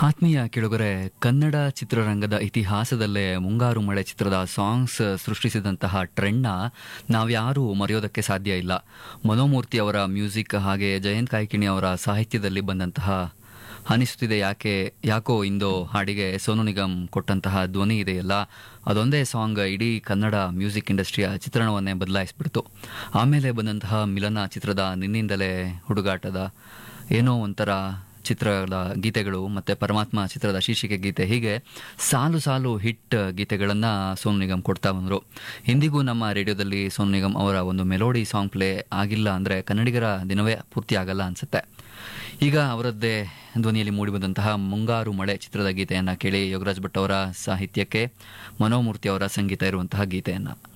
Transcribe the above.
ಆತ್ಮೀಯ ಕೆಳಗರೆ ಕನ್ನಡ ಚಿತ್ರರಂಗದ ಇತಿಹಾಸದಲ್ಲೇ ಮುಂಗಾರು ಮಳೆ ಚಿತ್ರದ ಸಾಂಗ್ಸ್ ಸೃಷ್ಟಿಸಿದಂತಹ ಟ್ರೆಂಡ್ನ ನಾವ್ಯಾರೂ ಮರೆಯೋದಕ್ಕೆ ಸಾಧ್ಯ ಇಲ್ಲ ಮನೋಮೂರ್ತಿ ಅವರ ಮ್ಯೂಸಿಕ್ ಹಾಗೆ ಜಯಂತ್ ಕಾಯ್ಕಿಣಿ ಅವರ ಸಾಹಿತ್ಯದಲ್ಲಿ ಬಂದಂತಹ ಅನಿಸುತ್ತಿದೆ ಯಾಕೆ ಯಾಕೋ ಇಂದು ಹಾಡಿಗೆ ಸೋನು ನಿಗಮ್ ಕೊಟ್ಟಂತಹ ಧ್ವನಿ ಇದೆಯಲ್ಲ ಅದೊಂದೇ ಸಾಂಗ್ ಇಡೀ ಕನ್ನಡ ಮ್ಯೂಸಿಕ್ ಇಂಡಸ್ಟ್ರಿಯ ಚಿತ್ರಣವನ್ನೇ ಬದಲಾಯಿಸ್ಬಿಡ್ತು ಆಮೇಲೆ ಬಂದಂತಹ ಮಿಲನ ಚಿತ್ರದ ನಿನ್ನಿಂದಲೇ ಹುಡುಗಾಟದ ಏನೋ ಒಂಥರ ಚಿತ್ರದ ಗೀತೆಗಳು ಮತ್ತೆ ಪರಮಾತ್ಮ ಚಿತ್ರದ ಶೀರ್ಷಿಕೆ ಗೀತೆ ಹೀಗೆ ಸಾಲು ಸಾಲು ಹಿಟ್ ಗೀತೆಗಳನ್ನ ಸೋನು ನಿಗಮ್ ಕೊಡ್ತಾ ಬಂದರು ಇಂದಿಗೂ ನಮ್ಮ ರೇಡಿಯೋದಲ್ಲಿ ಸೋನು ನಿಗಮ್ ಅವರ ಒಂದು ಮೆಲೋಡಿ ಸಾಂಗ್ ಪ್ಲೇ ಆಗಿಲ್ಲ ಅಂದ್ರೆ ಕನ್ನಡಿಗರ ದಿನವೇ ಪೂರ್ತಿ ಆಗಲ್ಲ ಅನ್ಸುತ್ತೆ ಈಗ ಅವರದ್ದೇ ಧ್ವನಿಯಲ್ಲಿ ಮೂಡಿಬಂದಂತಹ ಮುಂಗಾರು ಮಳೆ ಚಿತ್ರದ ಗೀತೆಯನ್ನ ಕೇಳಿ ಯೋಗರಾಜ್ ಭಟ್ ಅವರ ಸಾಹಿತ್ಯಕ್ಕೆ ಮನೋಮೂರ್ತಿ ಅವರ ಸಂಗೀತ ಇರುವಂತಹ ಗೀತೆಯನ್ನ